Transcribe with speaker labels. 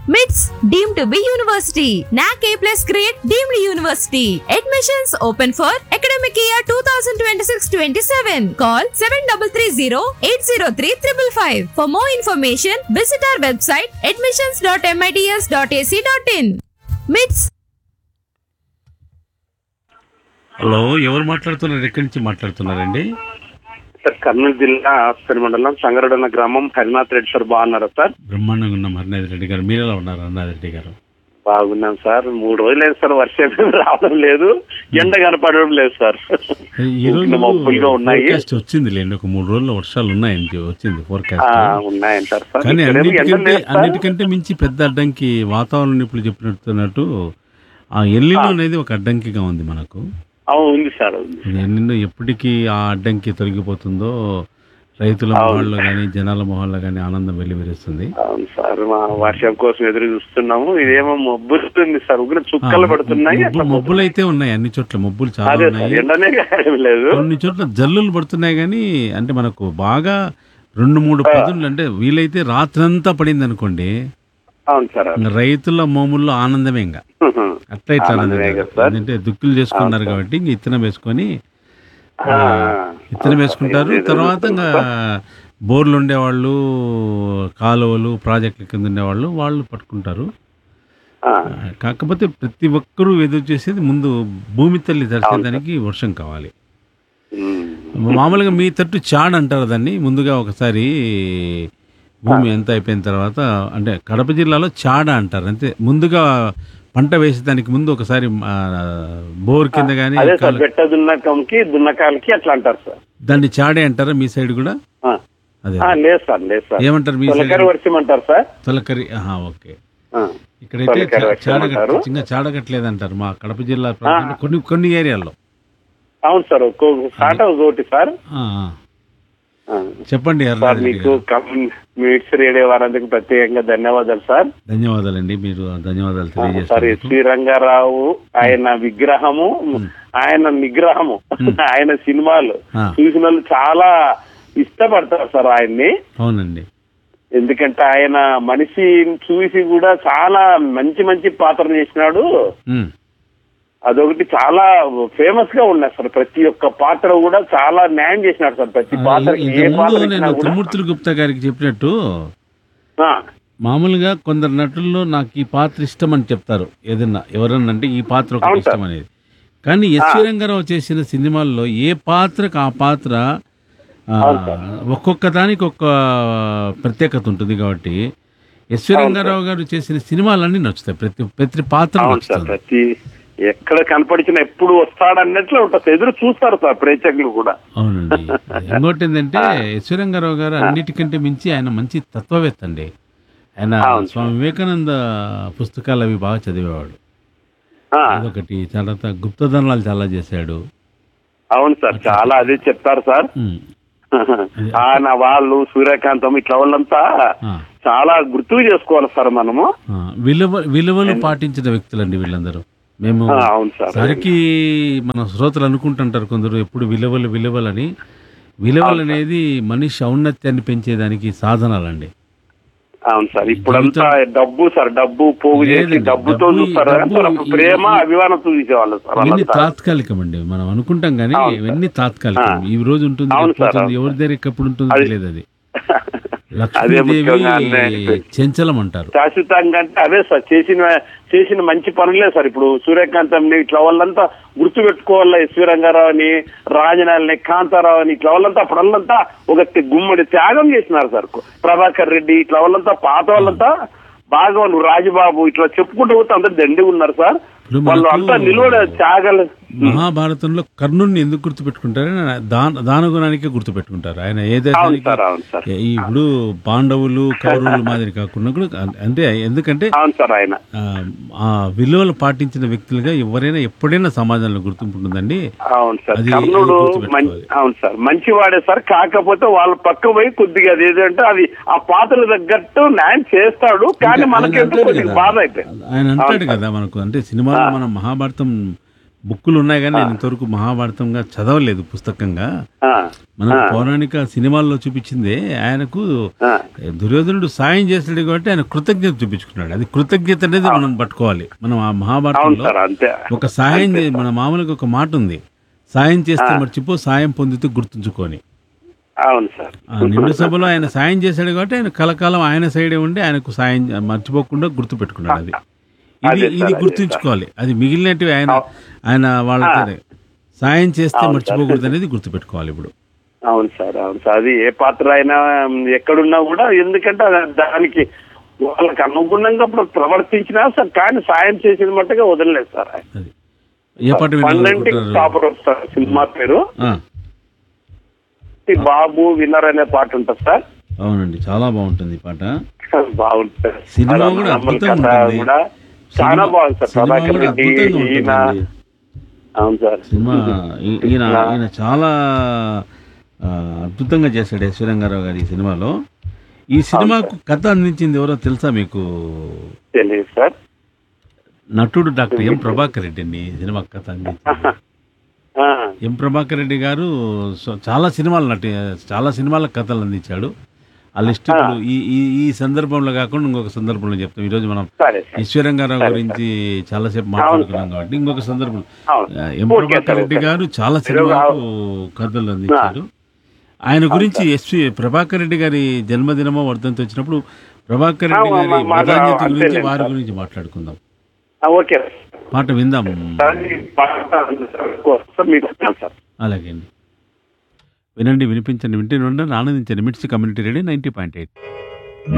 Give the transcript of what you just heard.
Speaker 1: MITS deemed to be university. NAC A plus grade deemed university. Admissions open for academic year 2026-27. Call 7330-803-555. For more information, visit our website admissions.mits.ac.in. MITS
Speaker 2: hello ఎవరు మాట్లాడుతున్నారు ఎక్కడి నుంచి మాట్లాడుతున్నారండి
Speaker 3: sir Kurnool జిల్లా ఆస్పరి మండలం సంగరడన్న గ్రామం Harinath Reddy sir బాగున్నారా sir
Speaker 2: బ్రహ్మాండంగా ఉన్నాం హరినాథ్ రెడ్డి గారు మీరు ఎలా ఉన్నారు హరినాథ్ రెడ్డి గారు
Speaker 3: బాగున్నాం సార్ మూడు రోజులేదు సార్ వర్షం రావడం లేదు ఎండ కనపడడం లేదు సార్
Speaker 2: ఈ రోజు
Speaker 3: ఇంకా మబ్బులుగా ఉన్నాయి
Speaker 2: ఫోర్కాస్ట్ వచ్చింది లేండి ఒక మూడు రోజుల్లో వర్షాలు ఉన్నాయని వచ్చింది
Speaker 3: ఆ,
Speaker 2: ఫోర్కాస్ట్
Speaker 3: ఉన్నాయంటారు సార్
Speaker 2: కానీ
Speaker 3: ఇక్కడేమో ఎండ
Speaker 2: అన్నిటికంటే
Speaker 3: లేదు సార్.
Speaker 2: అన్నిటికంటే మించి పెద్ద అడ్డంకి వాతావరణ నిపుణులు చెప్పినట్టున్నట్టు ఆ ఎల్లినో అనేది ఒక అడ్డంకిగా ఉంది మనకు
Speaker 3: అవును ఉంది సార్ ఉంది
Speaker 2: ఎల్లినో ఎప్పటికీ ఆ అడ్డంకి తొలగిపోతుందో రైతుల మొహాల్లో కానీ జనాల మొహాల్లో కానీ ఆనందం వెల్లివిరుస్తుంది
Speaker 3: అవును సార్ మా వర్షం కోసం ఎదురు చూస్తున్నాము ఇదేమో మబ్బుస్తుంది సార్ ఉగ్ర చుక్కలు పడుతున్నాయి
Speaker 2: మబ్బు- మబ్బులు అయితే ఉన్నాయి అన్ని చోట్ల మబ్బులు చాలా
Speaker 3: అదే సార్
Speaker 2: ఉన్నాయి
Speaker 3: ఎండనే కాయడం లేదు
Speaker 2: కొన్ని చోట్ల జల్లులు పడుతున్నాయి కానీ అంటే మనకు బాగా రెండు మూడు పదులు అంటే వీలైతే రాత్రంతా పడింది అనుకోండి
Speaker 3: అవును సార్
Speaker 2: ఇంకా రైతుల మోముల్లో ఆనందమే ఇంకా అట్లా ఇట్లా
Speaker 3: ఆనందమే
Speaker 2: ఆనందం
Speaker 3: కదా సార్.
Speaker 2: ఎందుకంటే దుక్కులు చేసుకున్నారు కాబట్టి ఇంక ఇత్తనం వేసుకొని
Speaker 3: ఆ,
Speaker 2: ఇత్తనం వేసుకుంటారు
Speaker 3: ఏదో
Speaker 2: తర్వాత ఇంకా బోర్లు ఉండేవాళ్ళు కాలువలు ప్రాజెక్టుల కింద ఉండేవాళ్ళు వాళ్ళు పట్టుకుంటారు
Speaker 3: ఆ,
Speaker 2: కాకపోతే ప్రతి ఒక్కరూ ఎదురు చేసేది ముందు భూమి తల్లి తడిచేదానికి వర్షం కావాలి
Speaker 3: ఉమ్.
Speaker 2: మామూలుగా మీ తట్టు చాడ్ అంటారు దాన్ని ముందుగా ఒకసారి భూమి ఎంత అయిపోయిన తర్వాత అంటే కడప జిల్లాలో చాడ అంటారు అంతే ముందుగా పంట వేసేదానికి ముందు ఒకసారి ఆ, బోర్ కింద కానీ
Speaker 3: అదే సార్ బెట్ట దున్నకంకి దున్నకాలకి అట్లా అంటారు సార్
Speaker 2: దాన్ని చాడే అంటారా మీ సైడ్ కూడా
Speaker 3: ఆ.
Speaker 2: అదే
Speaker 3: ఆ, లేదు సార్ లేదు సార్
Speaker 2: ఏమంటారు మీ సైడ్
Speaker 3: తొలకరి వర్షం అంటారు సార్
Speaker 2: తొలకరి ఆహా, ఓకే
Speaker 3: ఆ.
Speaker 2: ఇక్కడైతే
Speaker 3: తొలకరి
Speaker 2: చా-
Speaker 3: వర్షం
Speaker 2: చాడగట్ట
Speaker 3: అంటారు.
Speaker 2: చిన్న చాడగట్లేదు అంటారు మా కడప జిల్లా ప్రాంతంలో కొన్ని కొన్ని ఏరియాల్లో
Speaker 3: అవును సార్ ఒక్కొక్క సాట ఒకటి సార్
Speaker 2: ఆ, ఆ.
Speaker 3: ఆ.
Speaker 2: చెప్పండి
Speaker 3: సార్
Speaker 2: ఎర్రనాథ్ రెడ్డి
Speaker 3: మీకు
Speaker 2: గారు.
Speaker 3: మీట్స్ రేడియో వారందుకు ప్రత్యేకంగా ధన్యవాదాలు సార్
Speaker 2: ధన్యవాదాలండి మీరు ధన్యవాదాలు
Speaker 3: సార్
Speaker 2: తెలియజేస్తారు
Speaker 3: ఎస్వి రంగారావు ఆయన విగ్రహము ఆయన నిగ్రహము ఆయన సినిమాలు
Speaker 2: ఆ.
Speaker 3: చూసిన వాళ్ళు చాలా ఇష్టపడతారు సార్ ఆయన్ని
Speaker 2: అవునండి
Speaker 3: ఎందుకంటే ఆయన మనిషిని చూసి కూడా చాలా మంచి మంచి పాత్రలు చేసినాడు
Speaker 2: ఉమ్.
Speaker 3: అదొకటి చాలా ఫేమస్ గా ఉన్నాయి సార్ ప్రతి ఒక్క పాత్ర కూడా చాలా న్యాయం చేసినాడు సార్ ప్రతి పాత్ర ఏ
Speaker 2: ఇంతకు
Speaker 3: పాత్ర
Speaker 2: ముందు
Speaker 3: ఇచ్చినా
Speaker 2: నేను
Speaker 3: కూడా
Speaker 2: త్రిమూర్తులు గుప్తా గారికి చెప్పినట్టు
Speaker 3: ఆ,
Speaker 2: మామూలుగా కొందరు నటుల్లో నాకు ఈ పాత్ర ఇష్టం అని చెప్తారు ఏదన్నా ఎవరన్నా అంటే ఈ పాత్ర ఒకటి
Speaker 3: అవును సార్.
Speaker 2: ఇష్టం అనేది కానీ ఎస్వి రంగారావు చేసిన సినిమాల్లో ఏ పాత్రకు ఆ పాత్ర ఆ, ఒక్కొక్క దానికి ఒక్క ప్రత్యేకత ఉంటుంది కాబట్టి ఎస్వి రంగారావు గారు చేసిన సినిమాలన్నీ నచ్చుతాయి ప్రతి ప్రతి పాత్ర
Speaker 3: అవును సార్
Speaker 2: నచ్చుతుంది
Speaker 3: ప్రతి ఎక్కడ కనపడిచిన ఎప్పుడు వస్తాడన్నట్లు ఉంటుంది ఎదురు చూస్తారు సార్ ప్రేక్షకులు కూడా
Speaker 2: అవునండి ఇంకోటి ఏంటంటే ఎస్వి రంగారావు గారు అన్నిటికంటే మించి ఆయన మంచి తత్వవేత్త అండి ఆయన
Speaker 3: అవును
Speaker 2: స్వామి వివేకానంద పుస్తకాలు అవి బాగా చదివేవాడు
Speaker 3: ఆ,
Speaker 2: అదొకటి తర్వాత గుప్తధనాలు చాలా చేశాడు
Speaker 3: అవును సార్ చాలా అదే చెప్తారు సార్
Speaker 2: ఉమ్.
Speaker 3: ఆయన వాళ్ళు సూర్యకాంతం ఇట్లా వాళ్ళంతా
Speaker 2: ఆ,
Speaker 3: చాలా గుర్తు చేసుకోవాలి సార్ మనము
Speaker 2: ఆ. విలువ విలువలు పాటించిన వ్యక్తులండి వీళ్ళందరూ మేము
Speaker 3: ఆ, అవును సార్
Speaker 2: సరికి మన శ్రోతలు అనుకుంటుంటారు కొందరు ఎప్పుడు విలువలు విలువలని విలువలు అనేది మనిషి ఔన్నత్యాన్ని పెంచేదానికి సాధనాలండి
Speaker 3: అవును సార్ ఇప్పుడంతా డబ్బు సార్ డబ్బు పోగు చేసి
Speaker 2: లేదండి,
Speaker 3: డబ్బుతో
Speaker 2: డబ్బు-
Speaker 3: చూస్తారు కానీ
Speaker 2: డబ్బు
Speaker 3: సార్ అప్పుడు
Speaker 2: ఈ-
Speaker 3: ప్రేమ అభిమానంతో చూసేవాళ్ళు సార్
Speaker 2: ఇవన్నీ
Speaker 3: వాళ్ళంతా.
Speaker 2: తాత్కాలికం అండి మనం అనుకుంటాం కానీ ఇవన్నీ తాత్కాలికం ఈ రోజు ఉంటుంది
Speaker 3: అవును
Speaker 2: రేపు
Speaker 3: సార్,
Speaker 2: పోతుంది ఎవరి దగ్గర ఎప్పుడు ఉంటుందో తెలియదు అది
Speaker 3: అదే ముఖ్యంగా అన్నీ
Speaker 2: లక్ష్మీదేవి చెంచలం అంటారు
Speaker 3: శాశ్వతంగా అంటే అదే సార్ చేసిన చేసిన మంచి పనులే సార్ ఇప్పుడు సూర్యకాంతం ఇట్లా వాళ్ళంతా గుర్తు పెట్టుకోవాలా ఎస్వి రంగారావుని రాజనాల్ని కాంతారావుని ఇట్లా వాళ్ళంతా అప్పుడల్లంతా ఒక గుమ్మడి త్యాగం చేసినారు సార్ ప్రభాకర్ రెడ్డి ఇట్లా వాళ్ళంతా పాత వాళ్ళంతా బాగా వాళ్ళు రాజబాబు ఇట్లా చెప్పుకుంటూ పోతే అందరు దండి ఉన్నారు సార్
Speaker 2: ఇప్పుడు
Speaker 3: వాళ్ళు
Speaker 2: మనకు
Speaker 3: అంతా నిలవడ త్యాగాలు
Speaker 2: మహాభారతంలో కర్ణుడిని ఎందుకు గుర్తుపెట్టుకుంటారని ఆయన దాన దానగుణానికే గుర్తుపెట్టుకుంటారు ఆయన ఏ
Speaker 3: అవును
Speaker 2: దేశానికి
Speaker 3: సార్ అవును సార్
Speaker 2: ఈ ఇప్పుడు పాండవులు కౌరవులు మాదిరి కాకుండా కూడా అంటే ఎందుకంటే
Speaker 3: అవును సార్ ఆయన
Speaker 2: ఆ, ఆ విలువలు పాటించిన వ్యక్తులుగా ఎవరైనా ఎప్పుడైనా సమాజంలో గుర్తింపు ఉంటుందండి
Speaker 3: అవును సార్
Speaker 2: అది-
Speaker 3: కర్ణుడు
Speaker 2: అది గుర్తుపెట్టుకోవాలి.
Speaker 3: మం- అవును సార్ మంచివాడే సార్ కాకపోతే వాళ్ళ పక్క పోయి కొద్దిగా అది ఏదంటే అది ఆ పాత్రలు తగ్గట్టు న్యాయం చేస్తాడు కానీ
Speaker 2: అంటే ఆయన
Speaker 3: మనకేంటో
Speaker 2: అంటాడు
Speaker 3: కొద్దిగా
Speaker 2: కదా,
Speaker 3: బాధ అయిపోయింది
Speaker 2: ఆయన అంటాడు కదా మనకు అంటే సినిమాలో మనం మహాభారతం బుక్కులు ఉన్నాయి కానీ నేను ఇంతవరకు మహాభారతంగా చదవలేదు పుస్తకంగా
Speaker 3: ఆ,
Speaker 2: మనకు
Speaker 3: ఆ.
Speaker 2: పౌరాణిక సినిమాల్లో చూపించిందే ఆయనకు
Speaker 3: ఆ,
Speaker 2: దుర్యోధనుడు సాయం చేస్తాడు కాబట్టి ఆయన కృతజ్ఞత చూపించుకున్నాడు అది కృతజ్ఞత అనేది మనం పట్టుకోవాలి మనం ఆ
Speaker 3: అవును
Speaker 2: మహాభారతంలో
Speaker 3: సార్ అంతే
Speaker 2: ఒక సాయం చే- మన మామూలుగా ఒక మాట ఉంది సాయం చేస్తే మర్చిపో సాయం పొందితే గుర్తుంచుకొని
Speaker 3: అవును సార్
Speaker 2: ఆ నిండు సభలో ఆయన సాయం చేశాడు కాబట్టి ఆయన కలకాలం ఆయన సైడే ఉండి ఆయనకు సాయం మర్చిపోకుండా గుర్తు పెట్టుకున్నాడు అది ఇది
Speaker 3: అదే సార్,
Speaker 2: ఇది
Speaker 3: అదే
Speaker 2: గుర్తుంచుకోవాలి అది మిగిలినటివి ఆయన ఆయన వాళ్ళకి సాయం చేస్తే మర్చిపోకూడదు అనేది గుర్తు పెట్టుకోవాలి ఇప్పుడు
Speaker 3: అవును సార్ అవును సార్ అది ఏ పాత్ర అయినా ఉమ్, ఎక్కడున్నా కూడా ఎందుకంటే అది దానికి వాళ్ళకి అనుగుణంగా ఇప్పుడు ప్రవర్తించినా సార్ కానీ సాయం చేసిన మట్టుగా వదలలేదు సార్ ఆయన.
Speaker 2: అది ఏ పాట
Speaker 3: పన్నెండింటికి
Speaker 2: వినాలనుకుంటారు
Speaker 3: టాపర్ వస్తారు సినిమా పేరు
Speaker 2: ఆ,
Speaker 3: ఈ బాబు విన్నర్ అనే పాట ఉంటుంది సార్
Speaker 2: అవునండి చాలా బాగుంటుంది ఈ పాట
Speaker 3: బాగుంటుంది
Speaker 2: సినిమా
Speaker 3: అది
Speaker 2: కూడా
Speaker 3: నమ్మల్
Speaker 2: అద్భుతంగా
Speaker 3: కథ
Speaker 2: ఉంటుంది.
Speaker 3: కూడా చాలా
Speaker 2: సినిమా-
Speaker 3: బాగుంది సార్
Speaker 2: సినిమా
Speaker 3: ప్రభాకర్
Speaker 2: కూడా
Speaker 3: రెడ్డి
Speaker 2: అద్భుతంగా
Speaker 3: ఈయన
Speaker 2: ఉంటుందండి.
Speaker 3: అవును సార్
Speaker 2: సినిమా ఈ- ఈయన ఈయన చాలా ఆ, అద్భుతంగా చేశాడు ఎస్ రంగారావు గారు ఈ సినిమాలో ఈ సినిమాకు కథ అందించింది ఎవరో తెలుసా మీకు
Speaker 3: తెలియదు సార్
Speaker 2: నటుడు డాక్టర్ ఎం ప్రభాకర్ రెడ్డి అండి ఈ సినిమా కథ అందించింది
Speaker 3: ఆ,
Speaker 2: ఎం ప్రభాకర్ రెడ్డి గారు సో- చాలా సినిమాలు నటి చాలా సినిమాల కథలు అందించాడు ఆ లిస్ట్ ఇప్పుడు ఈ ఈ ఈ సందర్భంలో కాకుండా ఇంకొక సందర్భంలో చెప్తాం ఈరోజు మనం
Speaker 3: సరే సార్
Speaker 2: ఈశ్వరంగారావు గురించి చాలాసేపు మాట్లాడుకున్నాం కాబట్టి ఇంకొక సందర్భం
Speaker 3: అవును.
Speaker 2: ఆ, ఎం
Speaker 3: okay
Speaker 2: Prabhakar
Speaker 3: sir,
Speaker 2: Reddy
Speaker 3: okay.
Speaker 2: గారు చాలా సినిమాలకు కథలు అందించారు ఆయన గురించి ఎస్వి ప్రభాకర్ రెడ్డి గారి జన్మదినమో వర్ధంతి వచ్చినప్పుడు ప్రభాకర్ రెడ్డి
Speaker 3: ఆ,
Speaker 2: గారి
Speaker 3: మా- మా-
Speaker 2: ప్రాధాన్యత గురించి
Speaker 3: అంతేలే
Speaker 2: వారి
Speaker 3: సార్.
Speaker 2: గురించి మాట్లాడుకుందాం
Speaker 3: ఆ, ఓకే
Speaker 2: పాట విందాం
Speaker 3: సార్ ఈ పాట సార్ మీకు వస్తాను సార్
Speaker 2: అలాగే అండి వినండి వినిపించండి వింటే ఉండండి ఆనందించండి MITS community radio ninety point eight